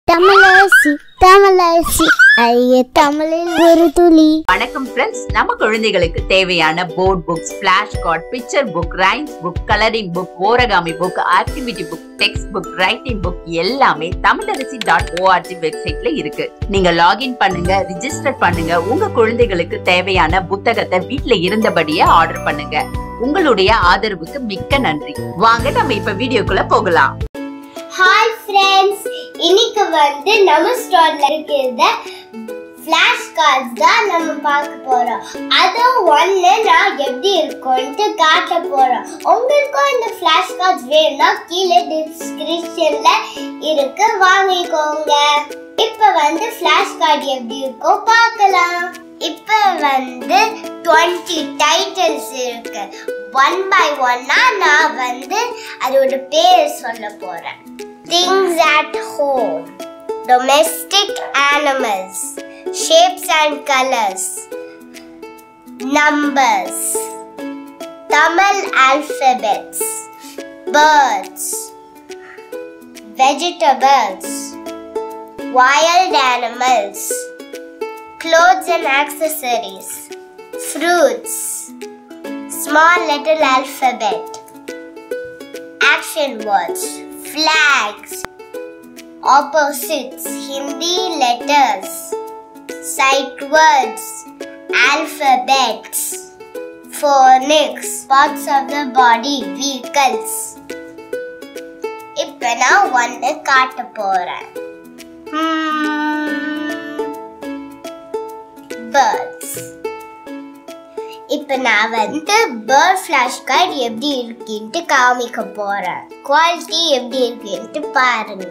தமிழரசி தமிழரசி ஐய தமிழில் ஒரு துளி வணக்கம் ஃப்ரெண்ட்ஸ் நம்ம குழந்தைகளுக்கு தேவையான board books flash card picture book rhymes book colouring book origami book activity book text book writing book எல்லாமே தமிழரசி டாட் ஓஆர்ஜி வெப்சைட்ல இருக்கு நீங்க லாகின் பண்ணுங்க ரிஜிஸ்டர் பண்ணுங்க உங்க குழந்தைகளுக்கு தேவையான புத்தகத்தை வீட்ல இருந்தபடியே ஆர்டர் பண்ணுங்க உங்களுடைய ஆதரவுக்கு மிக்க நன்றி வாங்க நம்ம இப்ப வீடியோக்குள்ள போகலாம் ஹாய் ஃப்ரெண்ட்ஸ் இன்னைக்கு வந்து நம்ம ஸ்டோர்ல இருக்கிறத ஃபிளாஷ் கார்ட்ஸ் தான் நம்ம பார்க்க போறோம் அது ஒன்று நான் எப்படி இருக்கும்ட்டு காட்ட போறோம் உங்களுக்கும் இந்த ஃபிளாஷ் கார்ட்ஸ் வேணும்னா கீழே டிஸ்கிரிப்ஷன்ல இருக்கு வாங்கிக்கோங்க இப்போ வந்து ஃபிளாஷ் கார்டு எப்படி இருக்கும் பார்க்கலாம் இப்போ வந்து 20 டைட்டில்ஸ் இருக்கு ஒன் பை ஒன்னா நான் வந்து அதோட பேர் சொல்ல போறேன் things at home domestic animals shapes and colours numbers Tamil alphabets birds vegetables wild animals clothes and accessories fruits small letter alphabet action words flags opposites hindi letters sight words alphabets phonics parts of the body vehicles இப்ப நான் ஒன்று காட்ட போறேன் birds இப்ப நான் வந்து bird flash card எப்படி இருக்குன்ட்டு காமிக்க போறேன் குவாலிட்டி எப்படி இருக்குன்ட்டு பாருங்க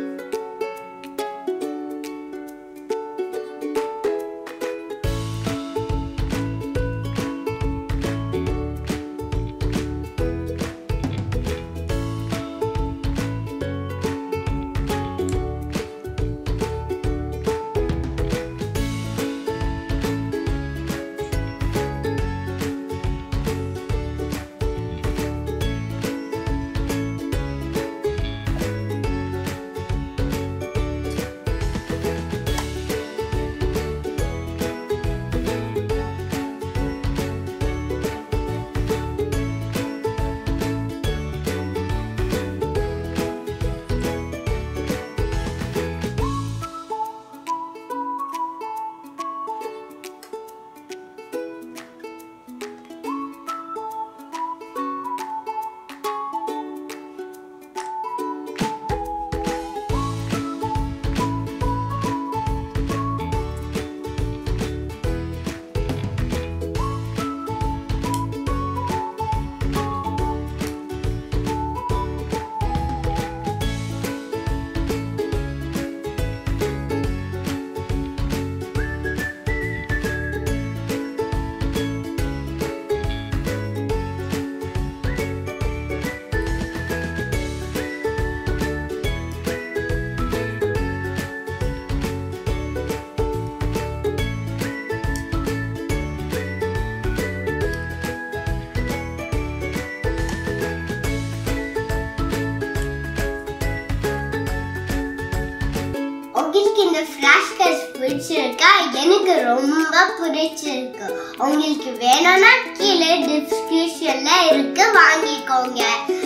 உங்களுக்கு இந்த ஃபிளாஷ் கார்ட்ஸ் பிடிச்சிருக்கா எனக்கு ரொம்ப பிடிச்சிருக்கு உங்களுக்கு வேணும்னா கீழே டிஸ்கிரிப்ஷன்ல இருக்கு வாங்கிக்கோங்க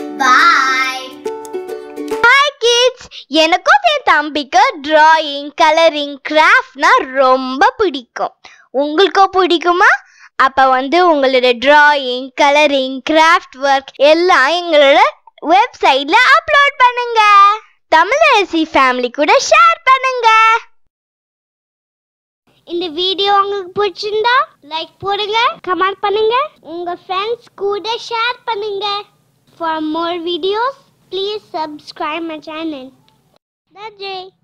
பாய் ஹாய் கிட்ஸ் எனக்கும் என் தம்பிக்கு டிராயிங் கலரிங் கிராஃப்ட்னா ரொம்ப பிடிக்கும் உங்களுக்கும் பிடிக்குமா அப்ப வந்து உங்களோட டிராயிங் கலரிங் கிராஃப்ட் ஒர்க் எல்லாம் எங்களோட வெப்சைட்ல அப்லோட் பண்ணுங்க தமிழரசி ஃபேமிலி கூட ஷேர் பண்ணுங்க இந்த வீடியோ உங்களுக்கு பிடிச்சிருந்தா லைக் போடுங்க கமெண்ட் பண்ணுங்க உங்க ஃப்ரெண்ட்ஸ் கூட ஷேர் பண்ணுங்க for more videos please subscribe my channel நன்றி